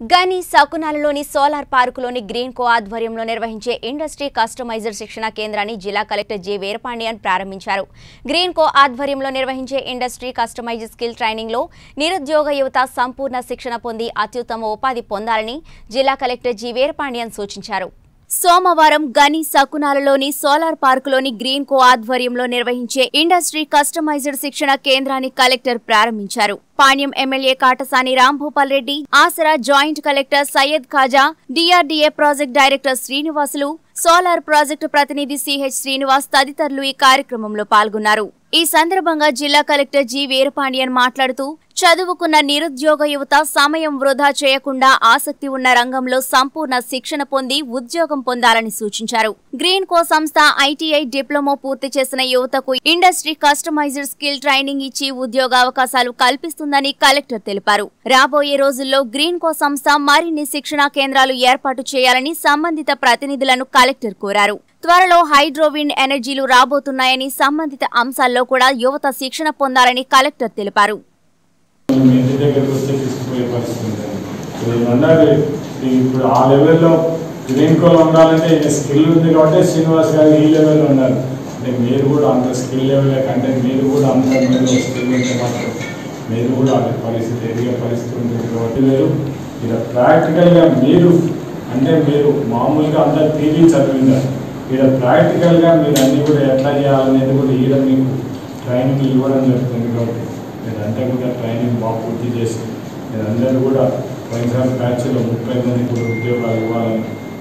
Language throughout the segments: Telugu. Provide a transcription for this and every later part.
గని సకునాలలోని సోలార్ పార్కులోని గ్రీన్ కో ఆధ్వర్యంలో నిర్వహించే ఇండస్ట్రీ కస్టమైజర్ శిక్షణ కేంద్రాన్ని జిల్లా కలెక్టర్ జె వీరపాండియన్ ప్రారంభించారు గ్రీన్ కో ఆధ్వర్యంలో నిర్వహించే ఇండస్ట్రీ కస్టమైజ్ స్కిల్ ట్రైనింగ్లో నిరుద్యోగ యువత సంపూర్ణ శిక్షణ పొంది అత్యుత్తమ ఉపాధి పొందాలని జిల్లా కలెక్టర్ జి వీరపాండియన్ సూచించారు సోమవారం గని సకునాలలోని సోలార్ పార్కులోని గ్రీన్ కో ఆధ్వర్యంలో నిర్వహించే ఇండస్ట్రీ కస్టమైజ్డ్ శిక్షణ కేంద్రాన్ని కలెక్టర్ ప్రారంభించారు Panyam MLA Katasani Rambhupal Reddy Aasara joint collector Syed Khaja DRDA project director Srinivasulu solar project ప్రతినిధి సిహెచ్ శ్రీనివాస్ తదితరులు ఈ కార్యక్రమంలో పాల్గొన్నారు ఈ సందర్భంగా జిల్లా కలెక్టర్ జి వీరపాండియన్ మాట్లాడుతూ చదువుకున్న నిరుద్యోగ యువత సమయం వృధా చేయకుండా ఆసక్తి ఉన్న రంగంలో సంపూర్ణ శిక్షణ పొంది ఉద్యోగం పొందాలని సూచించారు గ్రీన్ కో సంస్థ ఐటీఐ డిప్లొమా పూర్తి చేసిన యువతకు ఇండస్ట్రీ కస్టమైజ్డ్ స్కిల్ ట్రైనింగ్ ఇచ్చి ఉద్యోగావకాశాలు కల్పిస్తుందని కలెక్టర్ తెలిపారు రాబోయే రోజుల్లో గ్రీన్ కో సంస్థ మరిన్ని శిక్షణా కేంద్రాలు ఏర్పాటు చేయాలని సంబంధిత ప్రతినిధులను కలెక్టర్ కోరారు త్వరలో హైడ్రోవిండ్ ఎనర్జీలు రాబోతున్నాయని సంబంధిత అంశాల్లో కూడా యువత శిక్షణ పొందాలని కలెక్టర్ తెలిపారు మీ ఇంటి దగ్గరకు వస్తే తీసుకుపోయే పరిస్థితి ఉంటుంది సో ఇది ఉండాలి ఇది ఇప్పుడు ఆ లెవెల్లో గ్రీన్ కోల్ ఉండాలంటే ఈయన స్కిల్ ఉంది కాబట్టి శ్రీనివాస్ గారు ఈ లెవెల్లో ఉన్నారు అంటే మీరు కూడా అంత స్కిల్ లెవెల్ కంటే మీరు కూడా అంత మీరు స్కిల్ ఉంటే మాత్రం మీరు కూడా అదే పరిస్థితి ఎదిగే పరిస్థితి ఉంటుంది కాబట్టి మీరు ఇలా ప్రాక్టికల్గా మీరు అంటే మీరు మామూలుగా అందరు టీవీ చదివిందారు ఇక్కడ ప్రాక్టికల్గా మీరు అన్నీ కూడా ఎట్లా చేయాలనేది కూడా ఈడ మీకు ట్రైనింగ్ ఇవ్వడం జరుగుతుంది కాబట్టి మీరంతా కూడా ట్రైనింగ్ బాగా పూర్తి చేసి మీరందరూ కూడా వైజాగ్ బ్యాచ్లో ముప్పై మంది కూడా ఉద్యోగాలు ఇవ్వాలని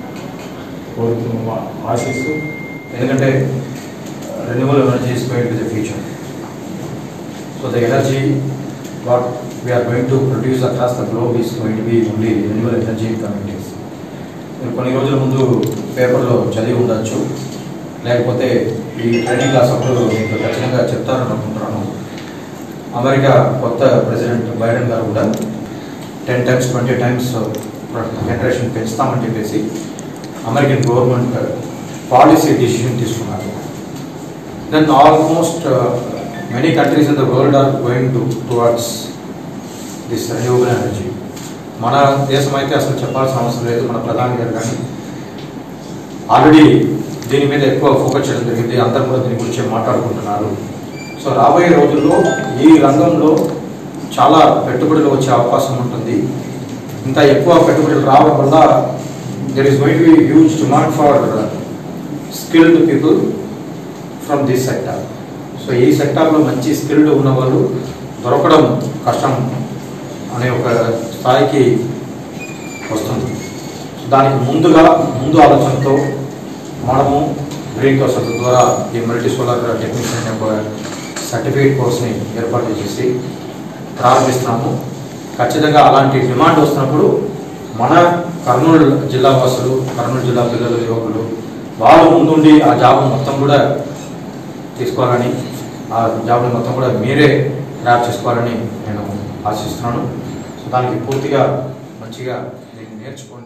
కోరుతూ ఆశిస్తూ ఎందుకంటే renewal energy is going to the future so the energy what we are going to produce across the globe is going to be only renewal energy communities మీరు కొన్ని రోజుల ముందు పేపర్లో చదివి ఉండొచ్చు లేకపోతే ఈ ట్రైనింగ్ క్లాస్ అప్పుడు మీకు ఖచ్చితంగా చెప్తారని అనుకుంటున్నాను అమెరికా కొత్త ప్రెసిడెంట్ బైడెన్ గారు కూడా ten times twenty times generation పెంచుతామని చెప్పేసి అమెరికన్ గవర్నమెంట్ పాలసీ డిసిషన్ తీసుకున్నారు then almost many countries in the world are going to towards this renewable energy మన దేశం అయితే అసలు చెప్పాల్సిన అవసరం లేదు మన ప్రధాని గారు కానీ ఆల్రెడీ దీని మీద ఎక్కువ ఫోకస్ చేయడం జరిగింది అందరూ కూడా దీని గురించి మాట్లాడుకుంటున్నారు సో రాబోయే రోజుల్లో ఈ రంగంలో చాలా పెట్టుబడులు వచ్చే అవకాశం ఉంటుంది ఇంత ఎక్కువ పెట్టుబడులు రావడం వల్ల there is going to be huge demand for skilled people from this sector so ఈ సెక్టార్లో మంచి స్కిల్డ్ ఉన్న వాళ్ళు దొరకడం కష్టం అనే ఒక స్థాయికి వస్తుంది సో దానికి ముందుగా ముందు ఆలోచనతో మనము గ్రీన్ కోర్స్ ద్వారా ఈ మల్టీ సోలార్ టెక్నీషియన్ యొక్క సర్టిఫికేట్ కోర్స్ని ఏర్పాటు చేసి ప్రారంభిస్తున్నాము ఖచ్చితంగా అలాంటి డిమాండ్ వస్తున్నప్పుడు మన కర్నూలు జిల్లా వాసులు కర్నూలు జిల్లా పిల్లలు యువకులు వాళ్ళు ముందుండి ఆ జాబ్ మొత్తం కూడా తీసుకోవాలని ఆ జాబ్ని మొత్తం కూడా మీరే గ్రాప్ చేసుకోవాలని నేను ఆశిస్తున్నాను సో దానికి పూర్తిగా మంచిగా దీన్ని నేర్చుకోండి